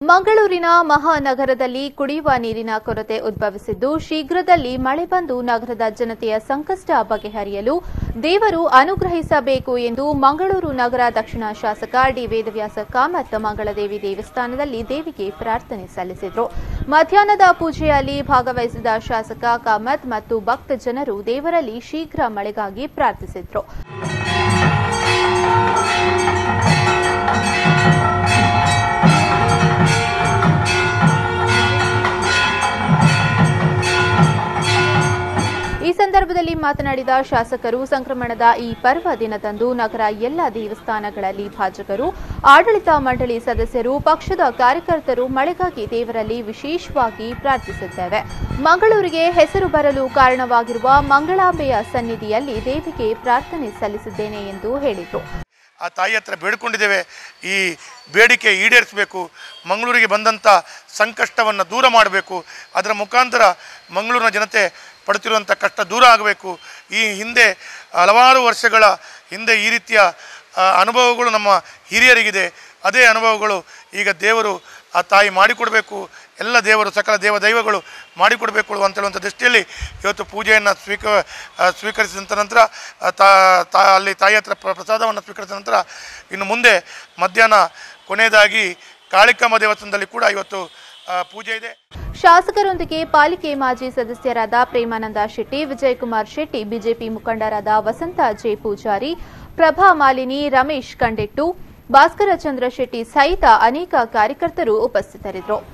ಮಂಗಳೂರಿನ ಮಹಾನಗರದಲ್ಲಿ ಕುಡಿಯುವ ನೀರಿನ ಕೊರತೆ ಉದ್ಭವಿಸಿದ್ದು ಶೀಘ್ರದಲ್ಲಿ ಮಳೆ ಬಂದು ನಗರದ ಜನತೆಯ ಸಂಕಷ್ಟ ಬಗೆಹರಿಯಲು ದೇವರು ಅನುಗ್ರಹಿಸಬೇಕು ಎಂದು ಮಂಗಳೂರು ನಗರ ದಕ್ಷಿಣ ಶಾಸಕ ಡಿ ವೇದವ್ಯಾಸ ಕಾಮತ್ ಮಂಗಳದೇವಿ ದೇವಸ್ಥಾನದಲ್ಲಿ ದೇವಿಗೆ ಪ್ರಾರ್ಥನೆ ಸಲ್ಲಿಸಿದರು ಮಧ್ಯಾಹ್ನದ ಪೂಜೆಯಲ್ಲಿ ಭಾಗವಹಿಸಿದ ಶಾಸಕ ಕಾಮತ್ ಮತ್ತು ಭಕ್ತ ಜನರು ದೇವರಲ್ಲಿ ಶೀಘ್ರ ಮಳೆಗಾಗಿ ಪ್ರಾರ್ಥಿಸಿದರು ಈ ಸಂದರ್ಭದಲ್ಲಿ ಮಾತನಾಡಿದ ಶಾಸಕರು ಸಂಕ್ರಮಣದ ಈ ಪರ್ವ ದಿನದಂದು ನಗರ ಎಲ್ಲ ದೇವಸ್ಥಾನಗಳಲ್ಲಿ ಭಾಜಕರು ಆಡಳಿತ ಮಂಡಳಿ ಸದಸ್ಯರು ಪಕ್ಷದ ಕಾರ್ಯಕರ್ತರು ಮಳೆಗಾಗಿ ದೇವರಲ್ಲಿ ವಿಶೇಷವಾಗಿ ಪ್ರಾರ್ಥಿಸಿದ್ದೇವೆ ಮಂಗಳೂರಿಗೆ ಹೆಸರು ಬರಲು ಕಾರಣವಾಗಿರುವ ಮಂಗಳಾಂಬೆಯ ಸನ್ನಿಧಿಯಲ್ಲಿ ದೇವಿಗೆ ಪ್ರಾರ್ಥನೆ ಸಲ್ಲಿಸಿದ್ದೇನೆ ಎಂದು ಹೇಳಿದರು ಆ ತಾಯಿ ಹತ್ರ ಬೇಡಿಕೊಂಡಿದ್ದೇವೆ ಈ ಬೇಡಿಕೆ ಈಡೇರಿಸಬೇಕು ಮಂಗಳೂರಿಗೆ ಬಂದಂಥ ಸಂಕಷ್ಟವನ್ನು ದೂರ ಮಾಡಬೇಕು ಅದರ ಮುಖಾಂತರ ಮಂಗಳೂರಿನ ಜನತೆ ಪಡುತ್ತಿರುವಂಥ ಕಷ್ಟ ದೂರ ಆಗಬೇಕು ಈ ಹಿಂದೆ ಹಲವಾರು ವರ್ಷಗಳ ಹಿಂದೆ ಈ ರೀತಿಯ ಆ, ಅನುಭವಗಳು ನಮ್ಮ ಹಿರಿಯರಿಗಿದೆ ಅದೇ ಅನುಭವಗಳು ಈಗ ದೇವರು ಆ ತಾಯಿ ಮಾಡಿಕೊಡಬೇಕು ಎಲ್ಲ ದೇವರು ಸಕಲ ದೇವ ದೈವಗಳು ಮಾಡಿಕೊಡಬೇಕು ಅಂತ ಹೇಳುವಂಥ ದೃಷ್ಟಿಯಲ್ಲಿ ಇವತ್ತು ಪೂಜೆಯನ್ನು ಸ್ವೀಕ ಆ, ಸ್ವೀಕರಿಸಿದಂಥ ನಂತರ ಆ, ತಾ ತಾ ಅಲ್ಲಿ ತಾಯಿ ಹತ್ರ ಪ್ರ- ಪ್ರಸಾದವನ್ನು ಸ್ವೀಕರಿಸಿದ ನಂತರ ಇನ್ನು ಮುಂದೆ ಮಧ್ಯಾಹ್ನ ಕೊನೆಯದಾಗಿ ಕಾಳಿಕಾಂಬ ದೇವಸ್ಥಾನದಲ್ಲಿ ಕೂಡ ಇವತ್ತು ಆ, ಪೂಜೆ ಇದೆ ಶಾಸಕರೊಂದಿಗೆ ಪಾಲಿಕೆ ಮಾಜಿ ಸದಸ್ಯರಾದ ಪ್ರೇಮಾನಂದ ಶೆಟ್ಟಿ ವಿಜಯಕುಮಾರ್ ಶೆಟ್ಟಿ ಬಿಜೆಪಿ ಮುಖಂಡರಾದ ವಸಂತ ಜೆ ಪೂಜಾರಿ ಪ್ರಭಾ ಮಾಲಿನಿ ರಮೇಶ್ ಕಂಡೆಟ್ಟು ಭಾಸ್ಕರ ಚಂದ್ರ ಶೆಟ್ಟಿ ಸಹಿತ ಅನೇಕ ಕಾರ್ಯಕರ್ತರು ಉಪಸ್ಥಿತರಿದ್ದರು